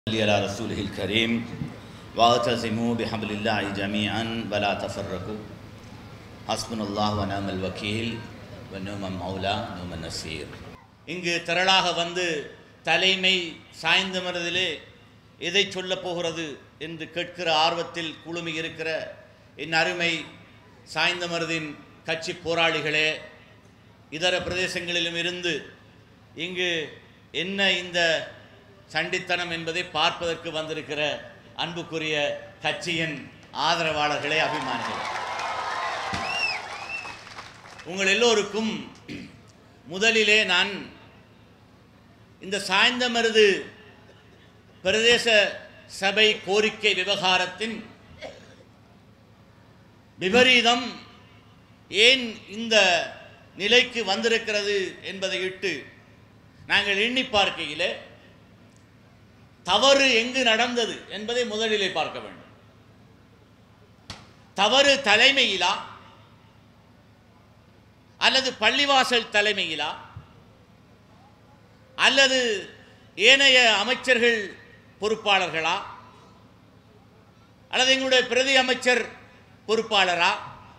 صلي على رسوله الكريم واعتصموا بحبل الله جميعا ولا تفرقوا حسبنا الله ونعم الوكيل ونعم المولى ونعم النصير இங்கு திரளாக வந்து தலைமை சாய்ந்த மனதிலே எதை சொல்லப் போகிறது என்று கேட்கிற ஆர்வத்தில் குழுமி இருக்கிற என் அருமை சாய்ந்த மருதின் கட்சி போராளிகளே இதர பிரதேசங்களிலும் இருந்து இங்கு என்ன இந்த சண்டித்தனம் என்பதை பார்ப்பதற்கு வந்திருக்கிற அன்புக்குரிய கட்சியின் ஆதரவாளர்களே அபிமானிகளே உங்கள் எல்லோருக்கும் முதலிலே நான் இந்த சாய்ந்த மருது பிரதேச சபை கோரிக்கை விவகாரத்தின் விபரீதம் ஏன் இந்த நிலைக்கு வந்திருக்கிறது என்பதை இட்டு நாங்கள் எண்ணி பார்க்கையிலே தவறு எங்கு நடந்தது என்பதை முதலிலே பார்க்க வேண்டும் தவறு தலைமையிலா அல்லது பள்ளிவாசல் தலைமையிலா அல்லது ஏனைய அமைச்சர்கள் பொறுப்பாளர்களா அல்லது எங்களுடைய பிரதி அமைச்சர் பொறுப்பாளரா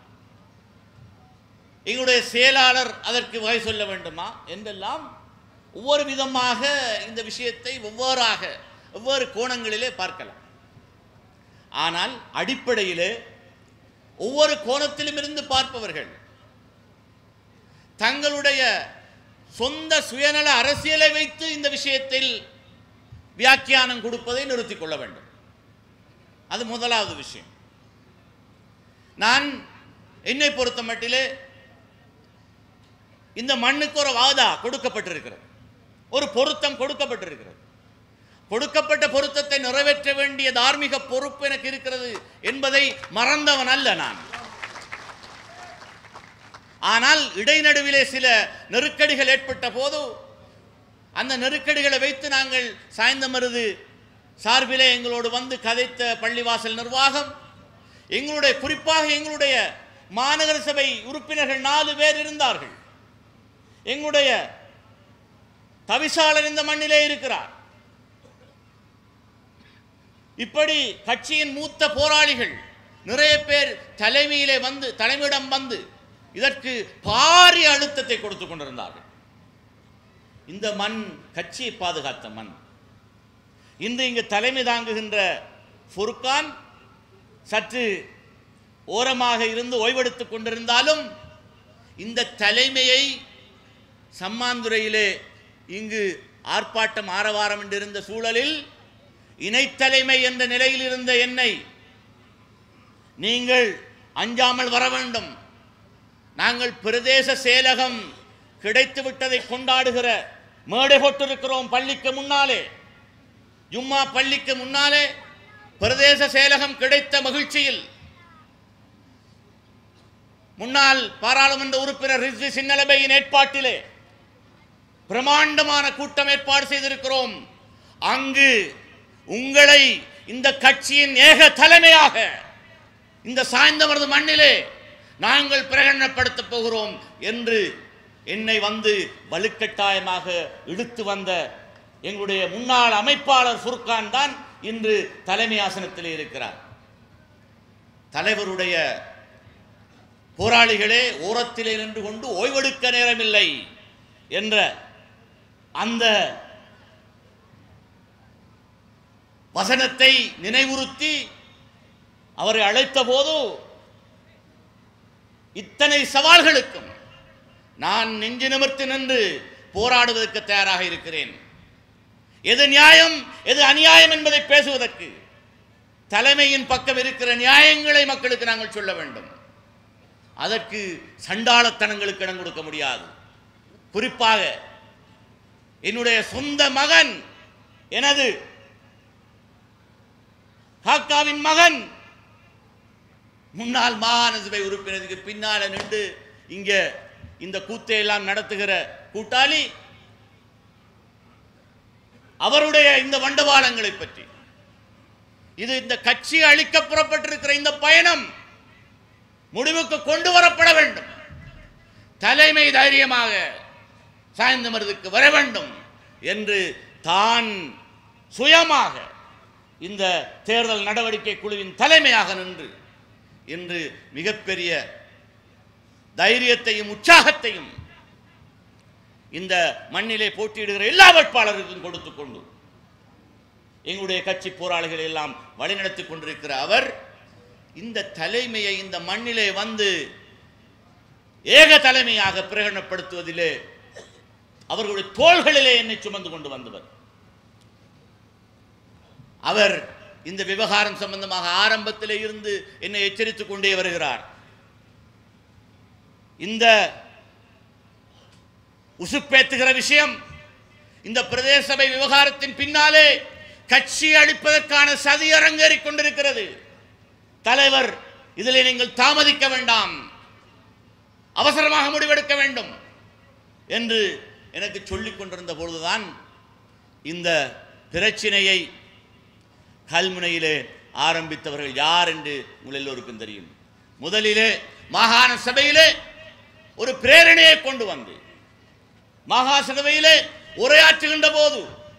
எங்களுடைய செயலாளர் அதற்கு வகை சொல்ல வேண்டுமா என்றெல்லாம் ஒவ்வொரு விதமாக இந்த விஷயத்தை ஒவ்வொருவாக ஒவ்வொரு கோணங்களிலே பார்க்கலாம் ஆனால் அடிப்படையிலே ஒவ்வொரு கோணத்திலும் இருந்து பார்ப்பவர்கள் தங்களுடைய சொந்த சுயநல அரசியலை வைத்து இந்த விஷயத்தில் வியாக்கியானம் கொடுப்பதை நிறுத்திக் கொள்ள வேண்டும் அது முதலாவது விஷயம் நான் என்னை பொறுத்த மட்டிலே இந்த மண்ணுக்கு ஒரு வாதா கொடுக்கப்பட்டிருக்கிறது ஒரு பொருத்தம் கொடுக்கப்பட்டிருக்கிறது கொடுக்கப்பட்ட பொருத்தத்தை நிறைவேற்ற வேண்டிய தார்மீக பொறுப்பு எனக்கு இருக்கிறது என்பதை மறந்தவன் அல்ல நான் ஆனால் இடைநடுவிலே சில நெருக்கடிகள் ஏற்பட்ட போது அந்த நெருக்கடிகளை வைத்து நாங்கள் சாய்ந்த மருது சார்பிலே எங்களோடு வந்து கதைத்த பள்ளிவாசல் நிர்வாகம் எங்களுடைய குறிப்பாக எங்களுடைய மாநகர சபை உறுப்பினர்கள் நாலு பேர் இருந்தார்கள் எங்களுடைய தவிசாளர் இந்த மண்ணிலே இருக்கிறார் இப்படி கட்சியின் மூத்த போராளிகள் நிறைய பேர் தலைமையிலே வந்து தலைமையிடம் வந்து இதற்கு பாரிய அழுத்தத்தை கொடுத்து கொண்டிருந்தார்கள் இந்த மண் கட்சியை பாதுகாத்த மண் இன்று இங்கு தலைமை தாங்குகின்ற ஃபுர்கான் சற்று ஓரமாக இருந்து ஓய்வெடுத்துக் கொண்டிருந்தாலும் இந்த தலைமையை சம்மாந்துறையிலே இங்கு ஆர்ப்பாட்டம் ஆரவாரம் என்றிருந்த சூழலில் இணைத்தலைமை என்ற நிலையில் இருந்த என்னை நீங்கள் அஞ்சாமல் வர வேண்டும் நாங்கள் பிரதேச செயலகம் கிடைத்து விட்டதை கொண்டாடுகிற மேடை போட்டிருக்கிறோம் பள்ளிக்கு முன்னாலே ஜும்மா பள்ளிக்கு முன்னாலே பிரதேச செயலகம் கிடைத்த மகிழ்ச்சியில் முன்னாள் பாராளுமன்ற உறுப்பினர் ரிஸ்வி சின்னலபையின் ஏற்பாட்டிலே பிரமாண்டமான கூட்டம் ஏற்பாடு செய்திருக்கிறோம் அங்கு உங்களை இந்த கட்சியின் ஏக தலைமையாக இந்த சாய்ந்தவரது மண்ணிலே நாங்கள் பிரகடனப்படுத்தப் போகிறோம் என்று என்னை வந்து வலுக்கட்டாயமாக இழுத்து வந்த எங்களுடைய முன்னாள் அமைப்பாளர் ஃபுர்கான் தான் இன்று தலைமை ஆசனத்திலே இருக்கிறார் தலைவருடைய போராளிகளே ஓரத்திலே நின்று கொண்டு ஓய்வெடுக்க நேரமில்லை என்ற அந்த வசனத்தை நினைவுறுத்தி அவரை அழைத்த போது இத்தனை சவால்களுக்கும் நான் நெஞ்சு நிமிர்த்தி நின்று போராடுவதற்கு தயாராக இருக்கிறேன் எது நியாயம் எது அநியாயம் என்பதை பேசுவதற்கு தலைமையின் பக்கம் இருக்கிற நியாயங்களை மக்களுக்கு நாங்கள் சொல்ல வேண்டும் அதற்கு சண்டாளத்தனங்களுக்கு இடம் கொடுக்க முடியாது குறிப்பாக என்னுடைய சொந்த மகன் எனது காக்காவின் மகன் முன்னாள் மாகாண சபை உறுப்பினருக்கு பின்னால நின்று இங்க இந்த கூத்தை எல்லாம் நடத்துகிற கூட்டாளி அவருடைய இந்த வண்டவாளங்களை பற்றி இது இந்த கட்சி அளிக்க புறப்பட்டிருக்கிற இந்த பயணம் முடிவுக்கு கொண்டு வரப்பட வேண்டும் தலைமை தைரியமாக சாய்ந்த மருதுக்கு வர வேண்டும் என்று தான் சுயமாக இந்த தேர்தல் நடவடிக்கை குழுவின் தலைமையாக நின்று இன்று மிகப்பெரிய தைரியத்தையும் உற்சாகத்தையும் இந்த மண்ணிலே போட்டியிடுகிற எல்லா வேட்பாளருக்கும் கொடுத்துக் கொண்டு எங்களுடைய கட்சி போராளிகளை எல்லாம் வழிநடத்திக் கொண்டிருக்கிற அவர் இந்த தலைமையை இந்த மண்ணிலே வந்து ஏக தலைமையாக பிரகடனப்படுத்துவதிலே அவர்களுடைய தோள்களிலே என்னை சுமந்து கொண்டு வந்தவர் அவர் இந்த விவகாரம் சம்பந்தமாக ஆரம்பத்திலே இருந்து என்னை எச்சரித்துக் கொண்டே வருகிறார் இந்த உசுப்பேத்துகிற விஷயம் இந்த பிரதேச சபை விவகாரத்தின் பின்னாலே கட்சி அளிப்பதற்கான சதி அரங்கேறிக் கொண்டிருக்கிறது தலைவர் இதில் நீங்கள் தாமதிக்க வேண்டாம் அவசரமாக முடிவெடுக்க வேண்டும் என்று எனக்கு சொல்லிக் கொண்டிருந்த பொழுதுதான் இந்த பிரச்சினையை கல்முனையிலே ஆரம்பித்தவர்கள் யார் என்று உங்கள் எல்லோருக்கும் தெரியும் முதலிலே மாகாண சபையிலே ஒரு பிரேரணையை கொண்டு வந்து மாகாண சபையிலே உரையாற்றுகின்ற போது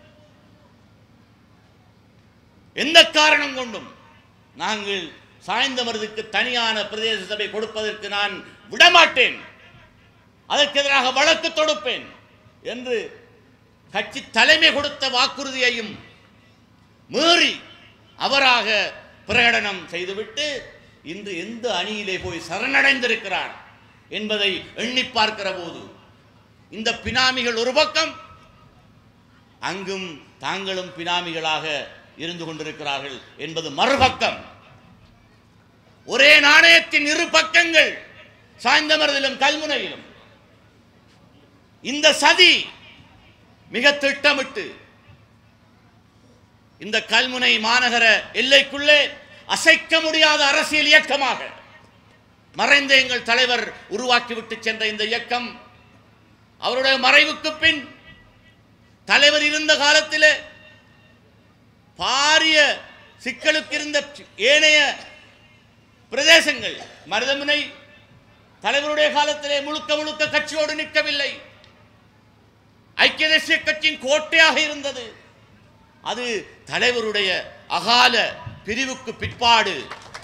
எந்த காரணம் கொண்டும் நாங்கள் சாய்ந்தமருதுக்கு தனியான பிரதேச சபை கொடுப்பதற்கு நான் விடமாட்டேன் அதற்கு எதிராக வழக்கு தொடுப்பேன் என்று கட்சி தலைமை கொடுத்த வாக்குறுதியையும் மீறி அவராக பிரகடனம் செய்துவிட்டு இன்று எந்த அணியிலே போய் சரணடைந்திருக்கிறார் என்பதை எண்ணி பார்க்கிற போது இந்த பினாமிகள் ஒரு பக்கம் அங்கும் தாங்களும் பினாமிகளாக இருந்து கொண்டிருக்கிறார்கள் என்பது மறுபக்கம் ஒரே நாணயத்தின் இரு பக்கங்கள் சாய்ந்தமரதிலும் கல்முனையிலும் இந்த சதி மிக திட்டமிட்டு இந்த கல்முனை மாநகர எல்லைக்குள்ளே அசைக்க முடியாத அரசியல் இயக்கமாக மறைந்த எங்கள் தலைவர் உருவாக்கிவிட்டு சென்ற இந்த இயக்கம் அவருடைய மறைவுக்கு பின் தலைவர் இருந்த காலத்திலே பாரிய சிக்கலுக்கு இருந்த ஏனைய பிரதேசங்கள் மருதமுனை தலைவருடைய காலத்திலே முழுக்க முழுக்க கட்சியோடு நிற்கவில்லை ஐக்கிய தேசிய கட்சியின் கோட்டையாக இருந்தது அது தலைவருடைய அகால பிரிவுக்கு பிற்பாடு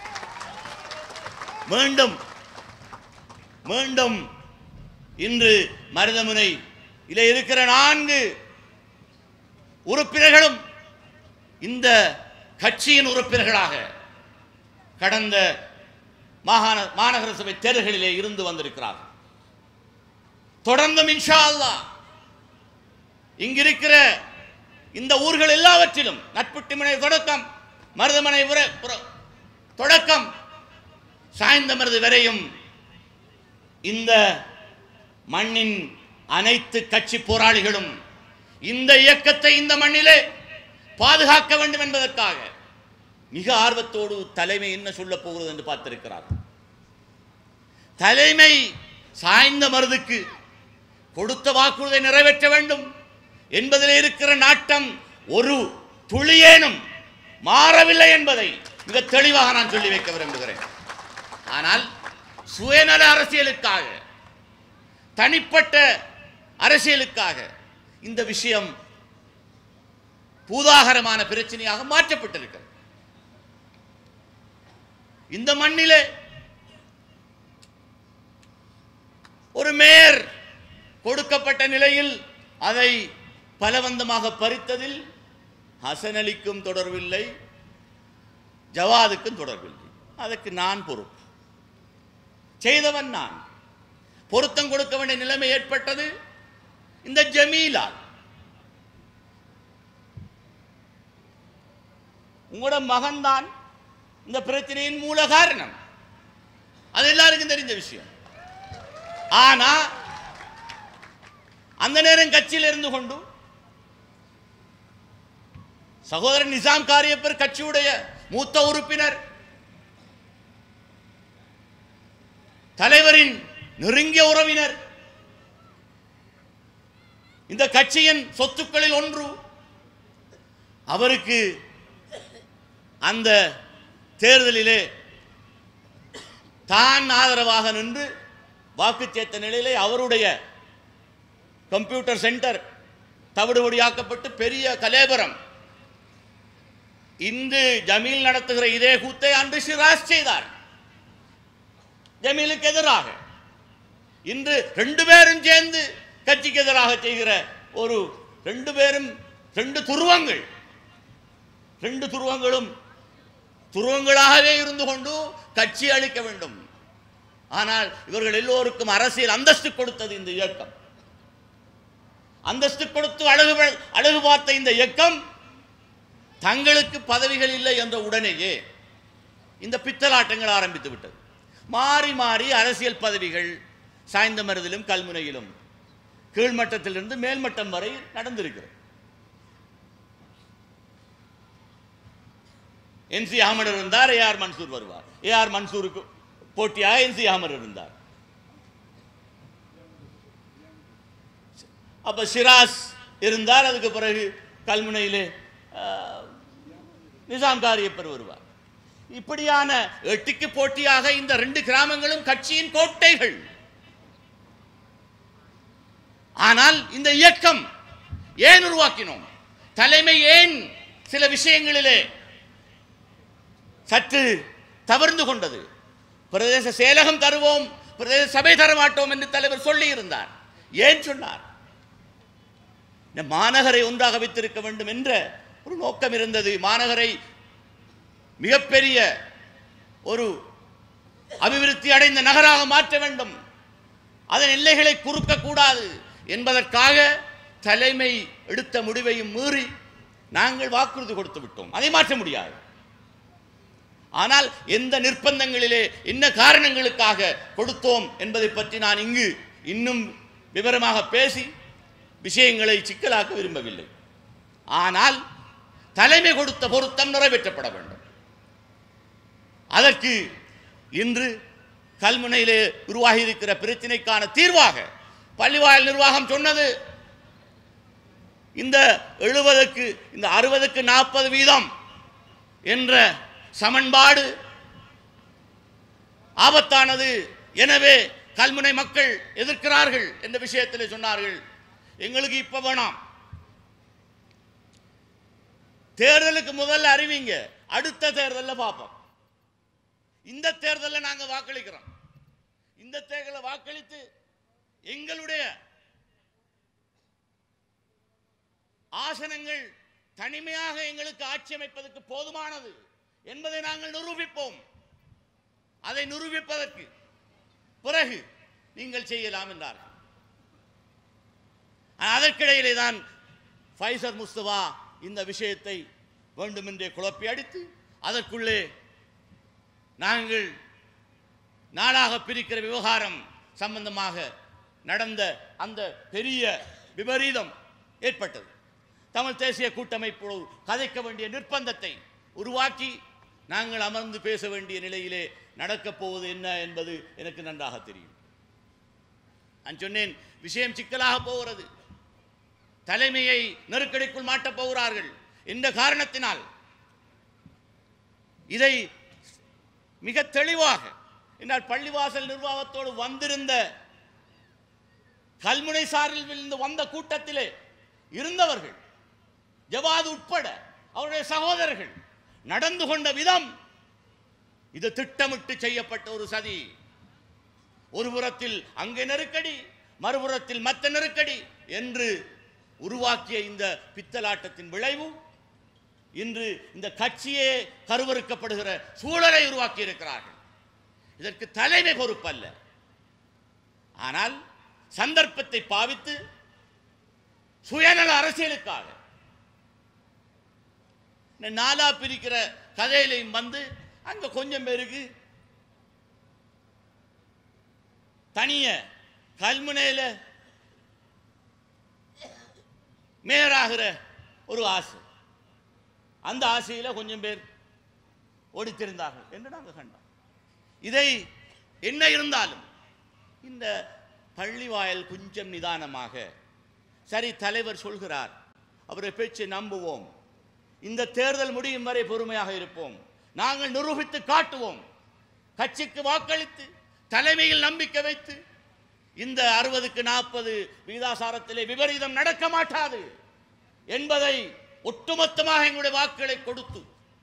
மீண்டும் மீண்டும் இன்று மருதமுனை இதில் இருக்கிற நான்கு உறுப்பினர்களும் இந்த கட்சியின் உறுப்பினர்களாக கடந்த மாகாண மாநகர சபை தேர்தல்களிலே இருந்து வந்திருக்கிறார்கள் தொடர்ந்தும் இன்ஷா அல்லாஹ் இங்கிருக்கிற இந்த ஊர்கள் எல்லாவற்றிலும் நட்புட்டிமனை தொடக்கம் மருதமனை உர புற- தொடக்கம் சாய்ந்த மருது வரையும் இந்த மண்ணின் அனைத்து கட்சி போராளிகளும் இந்த இயக்கத்தை இந்த மண்ணிலே பாதுகாக்க வேண்டும் என்பதற்காக மிக ஆர்வத்தோடு தலைமை என்ன சொல்ல போகிறது என்று பார்த்திருக்கிறார் தலைமை சாய்ந்த மருதுக்கு கொடுத்த வாக்குறுதியை நிறைவேற்ற வேண்டும் என்பதில் இருக்கிற நாட்டம் ஒரு துளியேனும் மாறவில்லை என்பதை மிக தெளிவாக நான் சொல்லி வைக்க விரும்புகிறேன் ஆனால் சுயநல அரசியலுக்காக தனிப்பட்ட அரசியலுக்காக இந்த விஷயம் பூதாகரமான பிரச்சனையாக மாற்றப்பட்டிருக்கிறது இந்த மண்ணிலே ஒரு மேயர் கொடுக்கப்பட்ட நிலையில் அதை பலவந்தமாக பறித்ததில் ஹசன் அலிக்கும் தொடர்பில்லை ஜவாதுக்கும் தொடர்பில்லை அதற்கு நான் பொறுப்பு செய்தவன் நான் பொருத்தம் கொடுக்க வேண்டிய நிலைமை ஏற்பட்டது இந்த ஜமீலால் உங்களோட மகன்தான் இந்த பிரச்சனையின் மூல காரணம் அது எல்லாருக்கும் தெரிஞ்ச விஷயம் ஆனா அந்த நேரம் கட்சியில் இருந்து கொண்டு சகோதரன் நிசாம் காரியப்பர் கட்சியுடைய மூத்த உறுப்பினர் தலைவரின் நெருங்கிய உறவினர் இந்த கட்சியின் சொத்துக்களில் ஒன்று அவருக்கு அந்த தேர்தலிலே தான் ஆதரவாக நின்று வாக்கு சேர்த்த நிலையிலே அவருடைய கம்ப்யூட்டர் சென்டர் தவிடுபடியாக்கப்பட்டு பெரிய கலேபரம் இன்று ஜமீல் நடத்துகிற இதே கூத்தை அன்று சிராஸ் செய்தார் ஜமீலுக்கு எதிராக இன்று ரெண்டு பேரும் சேர்ந்து கட்சிக்கு எதிராக செய்கிற ஒரு ரெண்டு பேரும் ரெண்டு துருவங்கள் ரெண்டு துருவங்களும் துருவங்களாகவே இருந்து கொண்டு கட்சி அளிக்க வேண்டும் ஆனால் இவர்கள் எல்லோருக்கும் அரசியல் அந்தஸ்து கொடுத்தது இந்த இயக்கம் அந்தஸ்து கொடுத்து அழகு ப- அழகு பார்த்த இந்த இயக்கம் தங்களுக்கு பதவிகள் இல்லை என்ற உடனேயே இந்த பித்தலாட்டங்கள் ஆரம்பித்து விட்டது மாறி மாறி அரசியல் பதவிகள் சாய்ந்த மருதிலும் கல்முனையிலும் கீழ்மட்டத்திலிருந்து மேல்மட்டம் வரை நடந்திருக்கிறது என் சி அகமது இருந்தார் ஏ ஆர் மன்சூர் வருவார் ஏ ஆர் மன்சூருக்கு போட்டியாக என் சி அகமது இருந்தார் அப்ப சிராஸ் இருந்தார் அதுக்கு பிறகு கல்முனையிலே ஆஹ், நிசாம் காரியப்பர் வருவார் இப்படியான எட்டுக்கு போட்டியாக இந்த ரெண்டு கிராமங்களும் கட்சியின் கோட்டைகள் ஆனால் இந்த இயக்கம் ஏன் உருவாக்கினோம் தலைமை ஏன் சில விஷயங்களிலே சற்று தவறுந்து கொண்டது பிரதேச செயலகம் தருவோம் பிரதேச சபை தர மாட்டோம் என்று தலைவர் சொல்லி இருந்தார் ஏன் சொன்னார் இந்த மாநகரை ஒன்றாக வைத்திருக்க வேண்டும் என்ற ஒரு நோக்கம் இருந்தது மாநகரை மிகப்பெரிய ஒரு அபிவிருத்தி அடைந்த நகராக மாற்ற வேண்டும் அதன் எல்லைகளை குறுக்க கூடாது என்பதற்காக தலைமை எடுத்த முடிவையும் மீறி நாங்கள் வாக்குறுதி கொடுத்து விட்டோம் அதை மாற்ற முடியாது ஆனால் எந்த நிர்பந்தங்களிலே என்ன காரணங்களுக்காக கொடுத்தோம் என்பதை பற்றி நான் இங்கு இன்னும் விவரமாக பேசி விஷயங்களை சிக்கலாக்க விரும்பவில்லை ஆனால் தலைமை கொடுத்த பொருத்தம் நிறைவேற்றப்பட வேண்டும் அதற்கு இன்று கல்முனையிலே உருவாகி இருக்கிற பிரச்சினைக்கான தீர்வாக பள்ளிவாயல் நிர்வாகம் சொன்னது இந்த எழுபதுக்கு இந்த அறுபதுக்கு நாற்பது வீதம் என்ற சமன்பாடு ஆபத்தானது எனவே கல்முனை மக்கள் எதிர்க்கிறார்கள் என்ற விஷயத்தில் சொன்னார்கள் எங்களுக்கு இப்ப வேணாம் தேர்தலுக்கு முதல்ல அறிவிங்க அடுத்த தேர்தலில் பார்ப்போம் இந்த தேர்தலில் நாங்க வாக்களிக்கிறோம் இந்த தேர்தலை வாக்களித்து எங்களுடைய ஆசனங்கள் தனிமையாக எங்களுக்கு ஆட்சி அமைப்பதற்கு போதுமானது என்பதை நாங்கள் நிரூபிப்போம் அதை நிரூபிப்பதற்கு பிறகு நீங்கள் செய்யலாம் என்றார்கள் ஆனால் அதற்கிடையிலே தான் ஃபைசர் முஸ்தபா இந்த விஷயத்தை வேண்டுமென்றே குழப்பி அடித்து அதற்குள்ளே நாங்கள் நாடாக பிரிக்கிற விவகாரம் சம்பந்தமாக நடந்த அந்த பெரிய விபரீதம் ஏற்பட்டது தமிழ் தேசிய கூட்டமைப்பு கதைக்க வேண்டிய நிர்பந்தத்தை உருவாக்கி நாங்கள் அமர்ந்து பேச வேண்டிய நிலையிலே நடக்கப் போவது என்ன என்பது எனக்கு நன்றாக தெரியும் நான் சொன்னேன் விஷயம் சிக்கலாக போகிறது தலைமையை நெருக்கடிக்குள் மாட்டப் போகிறார்கள் என்ற காரணத்தினால் இதை மிக தெளிவாக என்னால் பள்ளிவாசல் நிர்வாகத்தோடு வந்திருந்த கல்முனை சாரில் இருந்து வந்த கூட்டத்திலே இருந்தவர்கள் ஜவாது உட்பட அவருடைய சகோதரர்கள் நடந்து கொண்ட விதம் இது திட்டமிட்டு செய்யப்பட்ட ஒரு சதி ஒரு புறத்தில் அங்கே நெருக்கடி மறுபுறத்தில் மற்ற நெருக்கடி என்று உருவாக்கிய இந்த பித்தலாட்டத்தின் விளைவு இன்று இந்த கட்சியே கருவறுக்கப்படுகிற சூழலை உருவாக்கி இருக்கிறார்கள் இதற்கு தலைமை பொறுப்பல்ல ஆனால் சந்தர்ப்பத்தை பாவித்து சுயநல அரசியலுக்காக இந்த நாலா பிரிக்கிற கதையிலையும் வந்து அங்க கொஞ்சம் பேருக்கு தனிய கல்முனையில மேயராகிற ஒரு ஆசை அந்த ஆசையில கொஞ்சம் பேர் ஓடித்திருந்தார்கள் என்று நாங்கள் கண்டோம் இதை என்ன இருந்தாலும் இந்த பள்ளிவாயல் கொஞ்சம் நிதானமாக சரி தலைவர் சொல்கிறார் அவரை பேச்சை நம்புவோம் இந்த தேர்தல் முடியும் வரை பொறுமையாக இருப்போம் நாங்கள் நிரூபித்து காட்டுவோம் கட்சிக்கு வாக்களித்து தலைமையில் நம்பிக்கை வைத்து இந்த அறுபதுக்கு நாற்பது விகிதாசாரத்திலே விபரீதம் நடக்க மாட்டாது என்பதை ஒட்டுமொத்தமாக எங்களுடைய வாக்குகளை கொடுத்து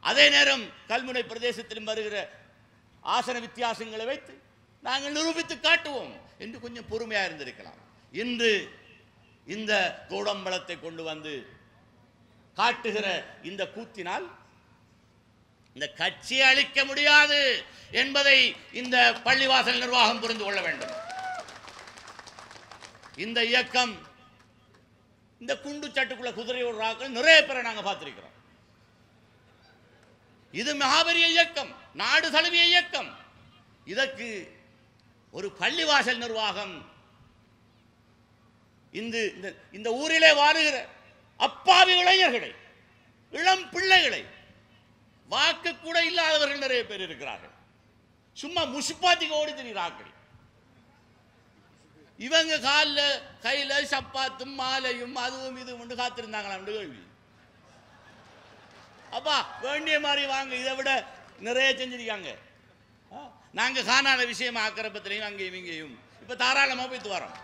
அதே நேரம் கல்முனை பிரதேசத்திலும் வருகிற ஆசன வித்தியாசங்களை வைத்து நாங்கள் நிரூபித்து காட்டுவோம் என்று கொஞ்சம் பொறுமையாக இருந்திருக்கலாம் இன்று இந்த கோடம்பளத்தை கொண்டு வந்து காட்டுகிற இந்த கூத்தினால் இந்த கட்சியை அழிக்க முடியாது என்பதை இந்த பள்ளிவாசல் நிர்வாகம் புரிந்து கொள்ள வேண்டும் இந்த இயக்கம் இந்த குண்டு சட்டுக்குள்ள குதிரை ஓடுறாக்கள் நிறைய பேரை நாங்கள் பார்த்திருக்கிறோம் இது மகாபெரிய இயக்கம் நாடு தழுவிய இயக்கம் இதற்கு ஒரு பள்ளிவாசல் நிர்வாகம் இந்த இந்த- இந்த ஊரிலே வாழுகிற அப்பாவி இளைஞர்களை இளம் பிள்ளைகளை வாக்கு கூட இல்லாதவர்கள் நிறைய பேர் இருக்கிறார்கள் சும்மா முசுப்பாத்திக்கு ஓடி திரிகிறார்கள் இவங்க காலில் கையில சப்பாத்தும் மாலையும் அதுவும் இதுவும் காத்திருந்தாங்களாம் கேள்வி அப்பா வேண்டிய மாதிரி வாங்க இதை விட நிறைய செஞ்சிருக்காங்க ஆ, நாங்க காணாத விஷயம் ஆக்கிரப்பத்திலையும் அங்கேயும் இங்கேயும் இப்ப தாராளமா போயிட்டு வரோம்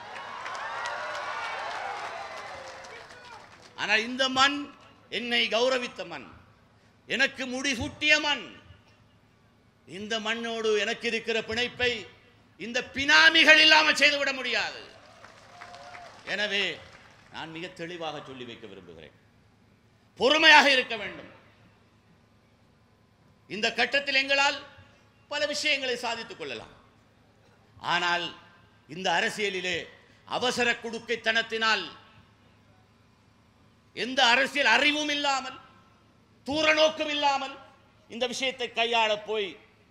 ஆனா இந்த மண் என்னை கௌரவித்த மண் எனக்கு முடிசூட்டிய மண் இந்த மண்ணோடு எனக்கு இருக்கிற பிணைப்பை இந்த பினாமிகள் இல்லாமல் செய்துவிட முடியாது எனவே நான் மிக தெளிவாக சொல்லி வைக்க விரும்புகிறேன் பொறுமையாக இருக்க வேண்டும் இந்த கட்டத்தில் எங்களால் பல விஷயங்களை சாதித்துக் கொள்ளலாம் ஆனால் இந்த அரசியலிலே அவசர குடுக்கைத்தனத்தினால் எந்த அரசியல் அறிவும் இல்லாமல் தூர நோக்கம் இல்லாமல் இந்த விஷயத்தை கையாள போய்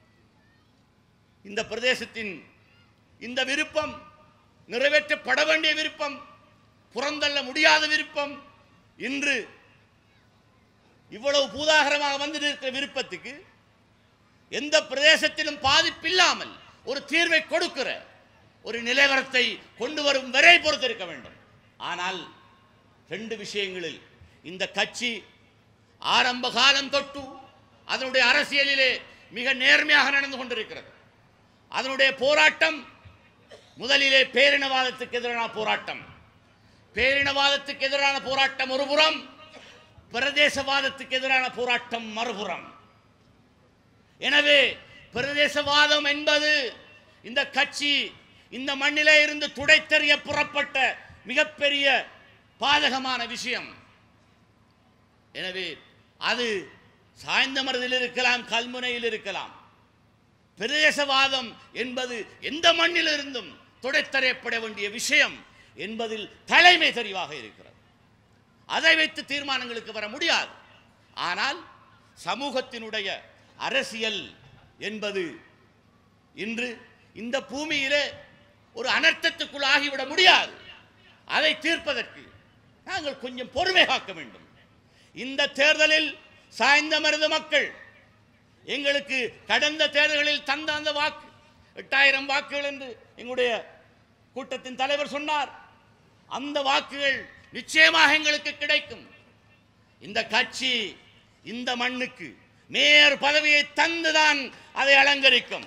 இந்த பிரதேசத்தின் இந்த விருப்பம் நிறைவேற்றப்பட வேண்டிய விருப்பம் புறந்தள்ள முடியாத விருப்பம் இன்று இவ்வளவு பூதாகரமாக வந்திருக்கிற விருப்பத்துக்கு எந்த பிரதேசத்திலும் பாதிப்பில்லாமல் ஒரு தீர்வை கொடுக்கிற ஒரு நிலவரத்தை கொண்டு வரும் வரை பொறுத்திருக்க வேண்டும் ஆனால் ரெண்டு விஷயங்களில் இந்த கட்சி ஆரம்ப காலம் தொட்டு அதனுடைய அரசியலிலே மிக நேர்மையாக நடந்து கொண்டிருக்கிறது அதனுடைய போராட்டம் முதலிலே பேரினவாதத்துக்கு எதிரான போராட்டம் பேரினவாதத்துக்கு எதிரான போராட்டம் ஒருபுறம் பிரதேசவாதத்துக்கு எதிரான போராட்டம் மறுபுறம் எனவே பிரதேசவாதம் என்பது இந்த கட்சி இந்த மண்ணிலே இருந்து துடைத்தெறிய புறப்பட்ட மிகப்பெரிய பாதகமான விஷயம் எனவே அது சாய்ந்தமரத்தில் இருக்கலாம் கல்முனையில் இருக்கலாம் பிரதேசவாதம் என்பது எந்த மண்ணிலிருந்தும் துடைத்தறியப்பட வேண்டிய விஷயம் என்பதில் தலைமை தெரிவாக இருக்கிறது அதை வைத்து தீர்மானங்களுக்கு வர முடியாது ஆனால் சமூகத்தினுடைய அரசியல் என்பது இன்று இந்த பூமியிலே ஒரு அனர்த்தத்துக்குள் ஆகிவிட முடியாது அதை தீர்ப்பதற்கு நாங்கள் கொஞ்சம் பொறுமை காக்க வேண்டும் இந்த தேர்தலில் சாய்ந்த மருது மக்கள் எங்களுக்கு கடந்த தேர்தல்களில் தந்த அந்த வாக்கு எட்டாயிரம் வாக்குகள் என்று எங்களுடைய கூட்டத்தின் தலைவர் சொன்னார் அந்த வாக்குகள் நிச்சயமாக எங்களுக்கு கிடைக்கும் இந்த கட்சி இந்த மண்ணுக்கு மேயர் பதவியை தந்துதான் அதை அலங்கரிக்கும்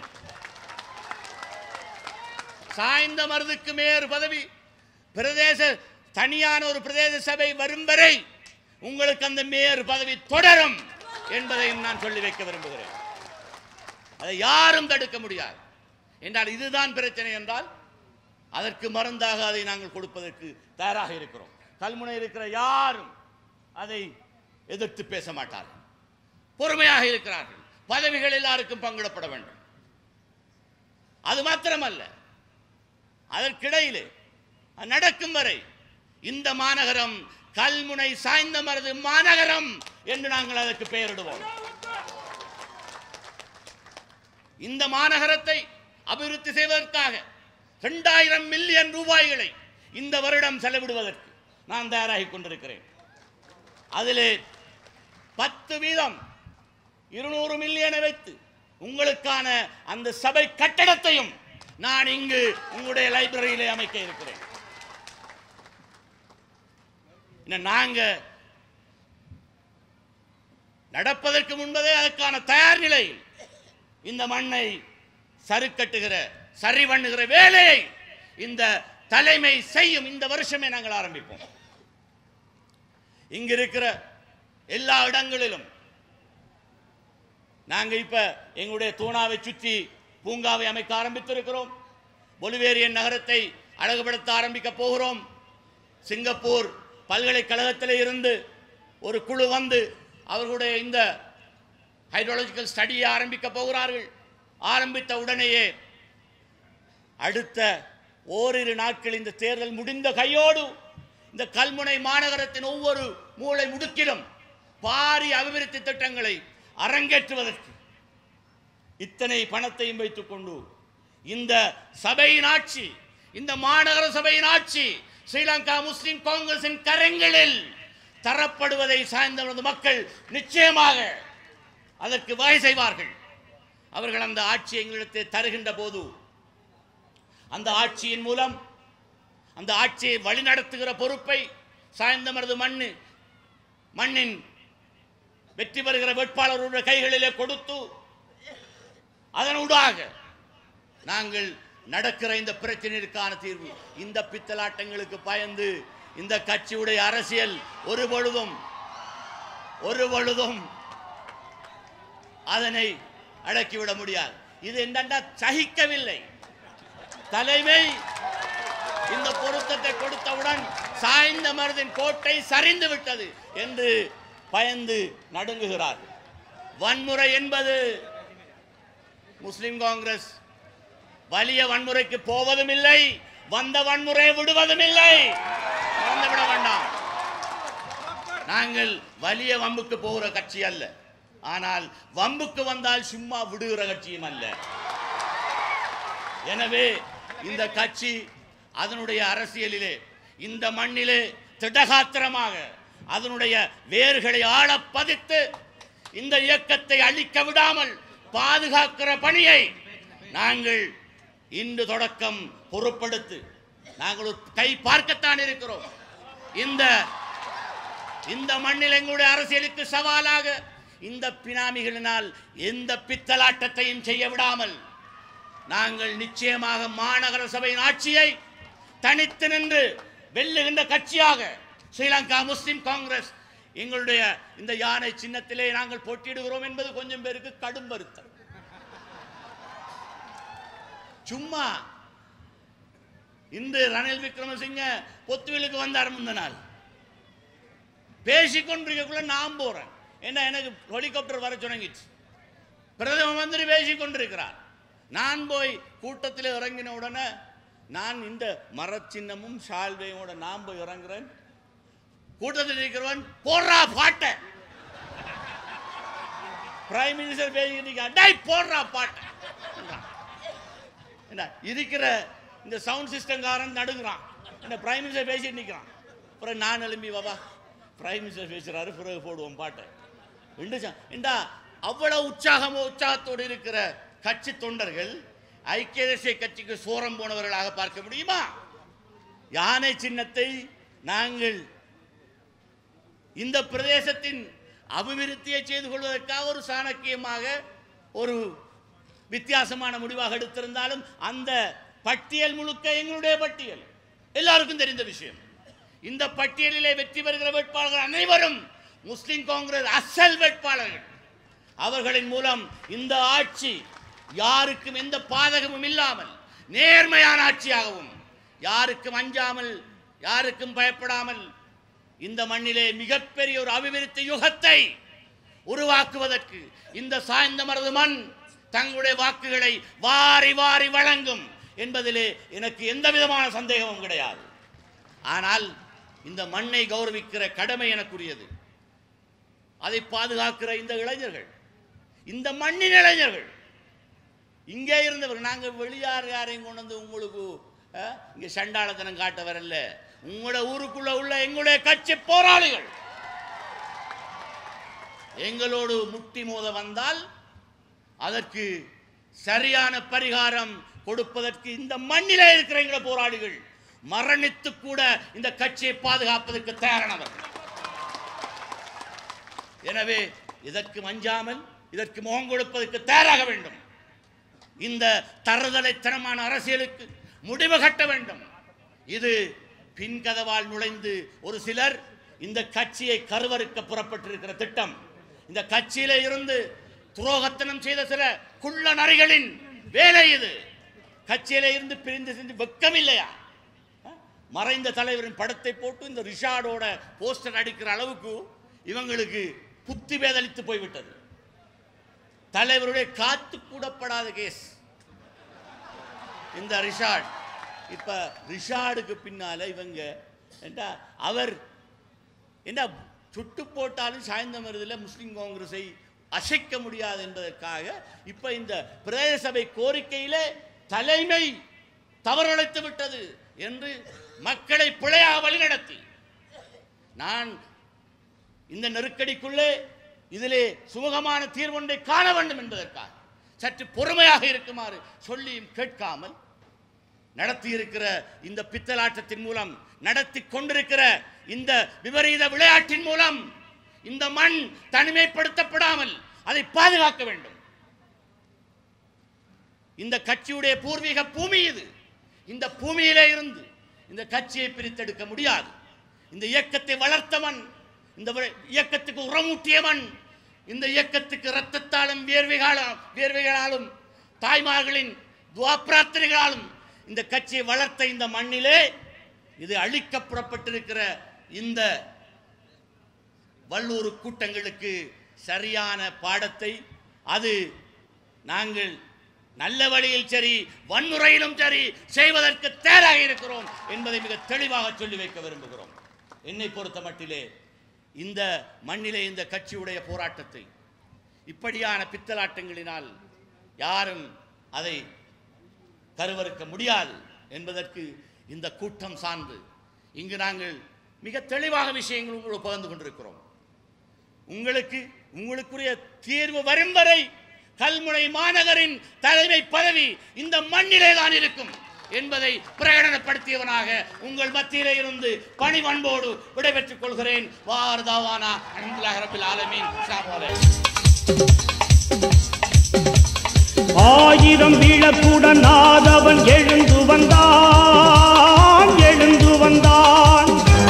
சாய்ந்த மருதுக்கு மேயர் பதவி பிரதேச தனியான ஒரு பிரதேச சபை வரும் வரை உங்களுக்கு அந்த மேயர் பதவி தொடரும் என்பதையும் நான் சொல்லி வைக்க விரும்புகிறேன் அதை யாரும் தடுக்க முடியாது என்றால் இதுதான் பிரச்சனை என்றால் அதற்கு மருந்தாக அதை நாங்கள் கொடுப்பதற்கு தயாராக இருக்கிறோம் கல்முனை இருக்கிற யாரும் அதை எதிர்த்து பேச மாட்டார்கள் பொறுமையாக இருக்கிறார்கள் பதவிகள் எல்லாருக்கும் பங்கிடப்பட வேண்டும் அது மாத்திரமல்ல அதற்கிடையிலே அது நடக்கும் வரை இந்த மாநகரம் கல்முனை சாய்ந்த மருது மாநகரம் என்று நாங்கள் அதற்கு பெயரிடுவோம் இந்த மாநகரத்தை அபிவிருத்தி செய்வதற்காக இரண்டாயிரம் மில்லியன் ரூபாய்களை இந்த வருடம் செலவிடுவதற்கு நான் தயாராகி கொண்டிருக்கிறேன் அதிலே பத்து வீதம் இருநூறு மில்லியனை வைத்து உங்களுக்கான அந்த சபை கட்டடத்தையும் நான் இங்கு உங்களுடைய லைப்ரரியிலே அமைக்க இருக்கிறேன் இன்னும் நாங்க நடப்பதற்கு முன்பதே அதற்கான தயார் நிலையில் இந்த மண்ணை சருக்கட்டுகிற சரி பண்ணுகிற வேலையை இந்த தலைமை செய்யும் இந்த வருஷமே நாங்கள் ஆரம்பிப்போம் இங்க இருக்கிற எல்லா இடங்களிலும் நாங்கள் இப்ப எங்களுடைய தூணாவை சுற்றி பூங்காவை அமைக்க ஆரம்பித்திருக்கிறோம் பொலிவேரியன் நகரத்தை அழகுபடுத்த ஆரம்பிக்க போகிறோம் சிங்கப்பூர் பல்கலைக்கழகத்தில் இருந்து ஒரு குழு வந்து அவர்களுடைய இந்த ஹைட்ரோலஜிக்கல் ஸ்டடியை ஆரம்பிக்க போகிறார்கள் ஆரம்பித்த உடனேயே அடுத்த ஓரிரு நாட்கள் இந்த தேர்தல் முடிந்த கையோடு இந்த கல்முனை மாநகரத்தின் ஒவ்வொரு மூளை முடுக்கிலும் பாரிய அபிவிருத்தி திட்டங்களை அரங்கேற்றுவதற்கு இத்தனை பணத்தையும் வைத்துக் கொண்டு இந்த சபையின் ஆட்சி இந்த மாநகர சபையின் ஆட்சி ஸ்ரீலங்கா முஸ்லிம் காங்கிரசின் கரங்களில் தரப்படுவதை சார்ந்த மக்கள் நிச்சயமாக அதற்கு வகை செய்வார்கள் அவர்கள் அந்த ஆட்சி எங்களிடத்தை தருகின்ற போது அந்த ஆட்சியின் மூலம் அந்த ஆட்சியை வழிநடத்துகிற பொறுப்பை சாய்ந்தமரது மண்ணு மண்ணின் வெற்றி பெறுகிற வேட்பாளருடைய கைகளிலே கொடுத்து அதனூடாக நாங்கள் நடக்கிற இந்த பிரச்சனைக்கான தீர்வு இந்த பித்தலாட்டங்களுக்கு பயந்து இந்த கட்சியுடைய அரசியல் ஒரு பொழுதும் ஒரு பொழுதும் அதனை அடக்கிவிட முடியாது இது என்னண்டா சகிக்கவில்லை தலைமை இந்த பொருத்தத்தை கொடுத்தவுடன் சாய்ந்த மருதின் கோட்டை சரிந்து விட்டது என்று பயந்து நடுங்குகிறார் வன்முறை என்பது முஸ்லிம் காங்கிரஸ் வலிய வன்முறைக்கு போவதும் இல்லை வந்த வன்முறையை விடுவதும் இல்லை மறந்துவிட வேண்டாம் நாங்கள் வலிய வம்புக்கு போகிற கட்சி அல்ல ஆனால் வம்புக்கு வந்தால் சும்மா விடுகிற கட்சியும் அல்ல எனவே இந்த கட்சி அதனுடைய அரசியலிலே இந்த மண்ணிலே திடகாத்திரமாக அதனுடைய வேர்களை ஆழ பதித்து இந்த இயக்கத்தை அழிக்க விடாமல் பாதுகாக்கிற பணியை நாங்கள் இன்று தொடக்கம் பொறுப்படுத்து நாங்கள் ஒரு கை பார்க்கத்தான் இருக்கிறோம் இந்த இந்த மண்ணில் எங்களுடைய அரசியலுக்கு சவாலாக இந்த பினாமிகளினால் எந்த பித்தலாட்டத்தையும் செய்ய விடாமல் நாங்கள் நிச்சயமாக மாநகர சபையின் ஆட்சியை தனித்து நின்று வெல்லுகின்ற கட்சியாக ஸ்ரீலங்கா முஸ்லிம் காங்கிரஸ் எங்களுடைய இந்த யானை சின்னத்திலே நாங்கள் போட்டியிடுகிறோம் என்பது கொஞ்சம் பேருக்கு கடும் வருத்தம் சும்மா இன்று ரணில் விக்ரமசிங்க பொத்துவிலுக்கு வந்தார் முந்த நாள் பேசிக்கொண்டிருக்கக்குள்ள நான் போறேன் என்ன எனக்கு ஹெலிகாப்டர் வர சொன்னங்கிச்சு பிரதம மந்திரி பேசிக் கொண்டிருக்கிறார் நான் போய் கூட்டத்தில் இறங்கின உடனே நான் இந்த மரச்சின்னமும் சால்வையோட நான் போய் இறங்குறேன் கூட்டத்தில் இருக்கிறவன் போடுறா பாட்டை பிரைம் மினிஸ்டர் பேசிக்கிட்டு இருக்கான், டேய் போடுறா பாட்டை என்றான். என்ன இருக்கிற இந்த சவுண்ட் சிஸ்டம்காரன் நடுங்குறான் என்ன பிரைம் மினிஸ்டர் பேசிட்டு நிற்கிறான் அப்புறம் நான் எழும்பி வாபா பிரைம் மினிஸ்டர் பேசுறாரு பிறகு போடுவோம் பாட்டை ரெண்டு இண்டா அவ்வளவு உற்சாகமோ உற்சாகத்தோடு இருக்கிற கட்சி தொண்டர்கள் ஐக்கிய தேசிய கட்சிக்கு சோரம் போனவர்களாக பார்க்க முடியுமா யானை சின்னத்தை நாங்கள் இந்த பிரதேசத்தின் அபிவிருத்தியை செய்து கொள்வதற்காக ஒரு சாணக்கியமாக ஒரு வித்தியாசமான முடிவாக எடுத்திருந்தாலும் அந்த பட்டியல் முழுக்க எங்களுடைய பட்டியல் எல்லாருக்கும் தெரிந்த விஷயம் இந்த பட்டியலிலே வெற்றி பெறுகிற வேட்பாளர்கள் அனைவரும் முஸ்லிம் காங்கிரஸ் அசல் வேட்பாளர்கள் அவர்களின் மூலம் இந்த ஆட்சி யாருக்கும் எந்த பாதகமும் இல்லாமல் நேர்மையான ஆட்சியாகவும் யாருக்கும் அஞ்சாமல் யாருக்கும் பயப்படாமல் இந்த மண்ணிலே மிகப்பெரிய ஒரு அபிவிருத்தி யுகத்தை உருவாக்குவதற்கு இந்த சாய்ந்த மரது மண் தங்களுடைய வாக்குகளை வாரி வாரி வழங்கும் என்பதிலே எனக்கு எந்த விதமான சந்தேகமும் கிடையாது ஆனால் இந்த மண்ணை கௌரவிக்கிற கடமை எனக்குரியது அதை பாதுகாக்கிற இந்த இளைஞர்கள் இந்த மண்ணின் இளைஞர்கள் இங்கே இருந்தவர்கள் நாங்கள் வெளியார் யாரையும் கொண்டு வந்து உங்களுக்கு அஹ், இங்கே சண்டாளத்தனம் காட்ட வரல உங்களோட ஊருக்குள்ள உள்ள எங்களுடைய கட்சி போராளிகள் எங்களோடு முட்டி மோத வந்தால் அதற்கு சரியான பரிகாரம் கொடுப்பதற்கு இந்த மண்ணிலே இருக்கிற எங்கள போராளிகள் மரணித்து கூட இந்த கட்சியை பாதுகாப்பதற்கு தயாரானவர்கள் எனவே இதற்கு மஞ்சாமல் இதற்கு முகம் கொடுப்பதற்கு தயாராக வேண்டும் இந்த தருதலைத்தனமான அரசியலுக்கு முடிவு கட்ட வேண்டும் இது பின்கதவால் நுழைந்து ஒரு சிலர் இந்த கட்சியை கருவறுக்க புறப்பட்டிருக்கிற திட்டம் இந்த கட்சியிலே இருந்து துரோகத்தனம் செய்த சில குள்ள நரிகளின் வேலை இது கட்சியில இருந்து பிரிந்து சென்று வெக்கம் இல்லையா அஹ்? மறைந்த தலைவரின் படத்தை போட்டு இந்த ரிஷாடோட போஸ்டர் அடிக்கிற அளவுக்கு இவங்களுக்கு புத்தி வேதளித்து போய்விட்டது தலைவருடைய காத்து கூடப்படாத கேஸ் இந்த ரிஷாட் இப்ப ரிஷாடுக்கு பின்னால இவங்க ஏண்டா அவர் என்ன சுட்டு போட்டாலும் சாய்ந்த மருதில் முஸ்லிம் காங்கிரஸை அசைக்க முடியாது என்பதற்காக இப்ப இந்த பிரதேச சபை கோரிக்கையிலே தலைமை தவறழைத்து விட்டது என்று மக்களை பிழையாக வழிநடத்தி நான் இந்த நெருக்கடிக்குள்ளே இதிலே சுமூகமான தீர்வொன்றை காண வேண்டும் என்பதற்காக சற்று பொறுமையாக இருக்குமாறு சொல்லியும் கேட்காமல் நடத்தியிருக்கிற இந்த பித்தலாட்டத்தின் மூலம் நடத்தி கொண்டிருக்கிற இந்த விபரீத விளையாட்டின் மூலம் இந்த மண் தனிமைப்படுத்தப்படாமல் அதை பாதுகாக்க வேண்டும் இந்த கட்சியுடைய பூர்வீக பூமி இது இந்த பூமியிலே இருந்து இந்த கட்சியை பிரித்தெடுக்க முடியாது இந்த இயக்கத்தை வளர்த்தவன் இந்த வி- இயக்கத்துக்கு உரமூட்டியவன் இந்த இயக்கத்துக்கு இரத்தத்தாலும் வேர்வைகளாலும் வேர்வைகளாலும் தாய்மார்களின் துவா பிரார்த்தனைகளாலும் இந்த கட்சியை வளர்த்த இந்த மண்ணிலே இது அழிக்கப்படப்பட்டிருக்கிற இந்த வல்லூர் கூட்டங்களுக்கு சரியான பாடத்தை அது நாங்கள் நல்ல வழியில் சரி வன்முறையிலும் சரி செய்வதற்கு தயாராக இருக்கிறோம் என்பதை மிக தெளிவாக சொல்லி வைக்க விரும்புகிறோம் என்னை பொறுத்த மட்டிலே இந்த மண்ணிலே இந்த கட்சியுடைய போராட்டத்தை இப்படியான பித்தலாட்டங்களினால் யாரும் அதை கருவறுக்க முடியாது என்பதற்கு இந்த கூட்டம் சார்ந்து இங்கு நாங்கள் மிக தெளிவாக விஷயங்கள் உங்களோடு பகிர்ந்து கொண்டிருக்கிறோம் உங்களுக்கு உங்களுக்குரிய தீர்வு வரும் வரை கல்முனை மாநகரின் தலைமை பதவி இந்த மண்ணிலே தான் இருக்கும் என்பதை பிரகடனப்படுத்தியவனாக உங்கள் மத்தியிலே இருந்து பணிவன்போடு விடைபெற்றுக் கொள்கிறேன் வாரதாவானா அன்புல்லாஹ் ரபில் ஆலமீன் அஸ்ஸலாமு அலைக்கும். ஆயிரம் விளக்குடன் நாதவன் எழுந்து வந்தான் எழுந்து வந்தான்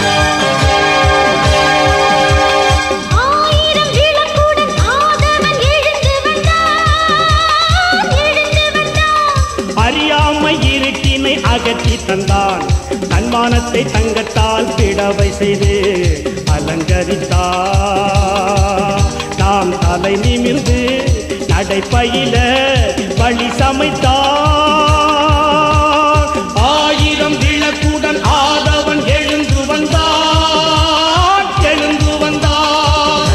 ஆயிரம் விளக்குடன் ஆதவன் எழுந்து வந்தான் எழுந்து வந்தான் அறியாமை இருட்டினை அகற்றி தந்தான் தன்மானத்தை தங்கத்தால் பிடவை செய்து அலங்கரித்தான் நாம் தலை நிமிர்ந்து நடைப்பயில வழி சமைத்தான் ஆயிரம் விளக்குடன் ஆதவன் எழுந்து வந்தான் எழுந்து வந்தான்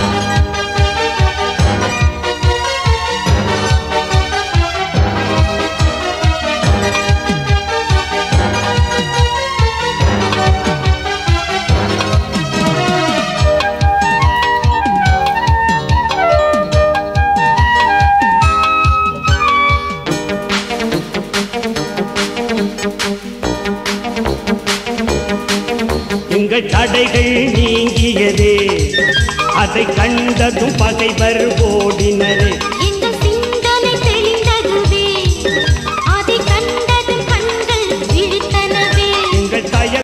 எங்கள் தடைகள் நீங்கியதே அதை கண்டதும் பகைவர் ஓடினரே